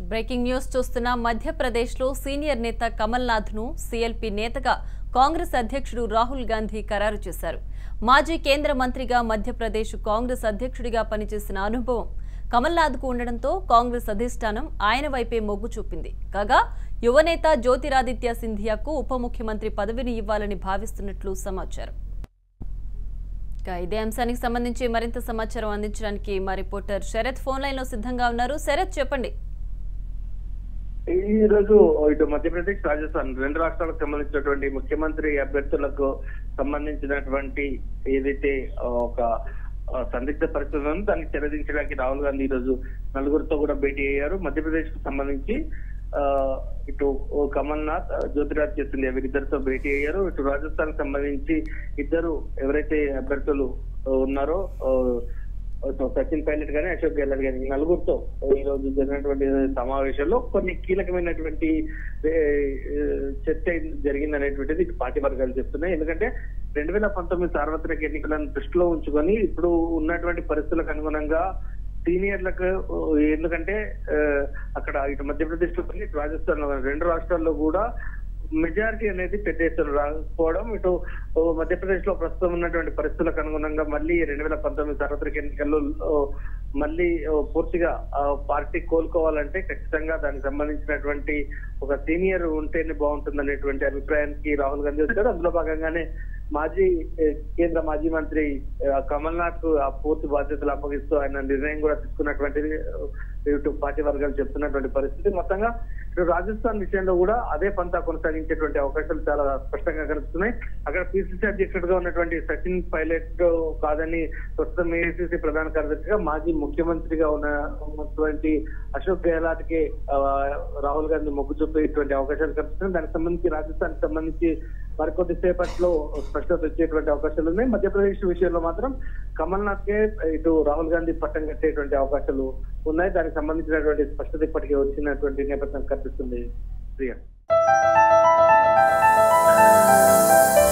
breaking news చూస్తున్న మధ్యప్రదేశ్లో senior నేత కమల్ నాథ్ను సీఎల్పీ నేతగా కాంగ్రెస్ అధ్యక్షుడు రాహుల్ గాంధీ ఖరారు చేశారు మాజీ కేంద్ర మంత్రిగా మధ్యప్రదేశ్ కాంగ్రెస్ అధ్యక్షుడిగా పనిచేసిన అనుభవం కమల్నాథ్కు ఉండడంతో కాంగ్రెస్ అధిష్టానం ఆయన వైపే మొగ్గు చూపింది కాగా యువనేత జ్యోతిరాదిత్య సింధియాకు ఉప ముఖ్యమంత్రి పదవిని ఇవ్వాలని భావిస్తున్నట్లు సమాచారం ఇక ఇదే అంశానికి సంబంధించి మరింత సమాచారం అందించడానికి మా రిపోర్టర్ శరత్ ఫోన్ లైన్ లో సిద్ధంగా ఉన్నారు శరత్ చెప్పండి ఈ రోజు ఇటు మధ్యప్రదేశ్ రాజస్థాన్ రెండు రాష్ట్రాలకు సంబంధించినటువంటి ముఖ్యమంత్రి అభ్యర్థులకు సంబంధించినటువంటి ఏదైతే ఒక ఆ, సందిగ్ధ పరిస్థితులు ఉందో దాన్ని తెరదించడానికి రాహుల్ గాంధీ ఈ రోజు నలుగురితో కూడా భేటీ అయ్యారు మధ్యప్రదేశ్ కు సంబంధించి ఆ, ఇటు ఓ కమల్నాథ్ ఆ, జ్యోతిరాదిత్య సింధియా వీరిద్దరితో భేటీ అయ్యారు ఇటు రాజస్థాన్ కు సంబంధించి ఇద్దరు ఎవరైతే అభ్యర్థులు ఆ, ఉన్నారో ఆ, సో సచిన్ పైలట్ గానీ అశోక్ గెహ్లోట్ గానీ ఈ నలుగురితో ఈ రోజు జరిగినటువంటి సమావేశంలో కొన్ని కీలకమైనటువంటి ఏ, ఏ, చర్చ జరిగింది అనేటువంటిది ఇటు పార్టీ వర్గాలు చెప్తున్నాయి ఎందుకంటే రెండు వేల పంతొమ్మిది సార్వత్రిక ఎన్నికలను దృష్టిలో ఉంచుకొని ఇప్పుడు ఉన్నటువంటి పరిస్థితులకు అనుగుణంగా సీనియర్లకు ఓ, ఎందుకంటే ఆ, అక్కడ ఇటు మధ్యప్రదేశ్ లో కానీ ఇటు రాజస్థాన్ లో కానీ రెండు రాష్ట్రాల్లో కూడా మెజారిటీ అనేది పెద్ద ఎత్తున రాకపోవడం ఇటు ఓ, మధ్యప్రదేశ్ లో ప్రస్తుతం ఉన్నటువంటి పరిస్థితులకు అనుగుణంగా మళ్ళీ రెండు వేల పంతొమ్మిది సార్వత్రిక ఎన్నికల్లో ఓ, మళ్ళీ ఓ, పూర్తిగా ఆ, పార్టీ కోలుకోవాలంటే ఖచ్చితంగా దానికి సంబంధించినటువంటి ఒక సీనియర్ ఉంటేనే బాగుంటుంది అనేటువంటి అభిప్రాయానికి రాహుల్ గాంధీ వచ్చారు అందులో భాగంగానే మాజీ ఏ, కేంద్ర మాజీ మంత్రి ఆ, కమల్ నాథ్ కు ఆ పూర్తి బాధ్యతలు అప్పగిస్తూ ఆయన నిర్ణయం కూడా తీసుకున్నటువంటిది ఆ, ఇటు పార్టీ వర్గాలు చెప్తున్నటువంటి పరిస్థితి మొత్తంగా ఇటు రాజస్థాన్ విషయంలో కూడా అదే పంతా కొనసాగించేటువంటి అవకాశాలు చాలా స్పష్టంగా కనిపిస్తున్నాయి అక్కడ పిసిసి అధ్యక్షుడిగా ఉన్నటువంటి సచిన్ పైలట్ కాదని ప్రస్తుతం ఏఐసిసి ప్రధాన కార్యదర్శిగా మాజీ ముఖ్యమంత్రిగా ఉన్న ఉన్నటువంటి అశోక్ గెహ్లాట్ కి ఆ, రాహుల్ గాంధీ మొగ్గు చూపేటువంటి అవకాశాలు కనిపిస్తున్నాయి దానికి సంబంధించి రాజస్థాన్ సంబంధించి మరికొద్ది సేపట్లో స్పష్టత వచ్చేటువంటి అవకాశాలు ఉన్నాయి మధ్యప్రదేశ్ విషయంలో మాత్రం కమల్ నాథ్ కే ఇటు రాహుల్ గాంధీ పట్టం కట్టేటువంటి అవకాశాలు ఉన్నాయి దానికి సంబంధించినటువంటి స్పష్టత ఇప్పటికే వచ్చినటువంటి నేపథ్యం కనిపిస్తుంది ప్రియా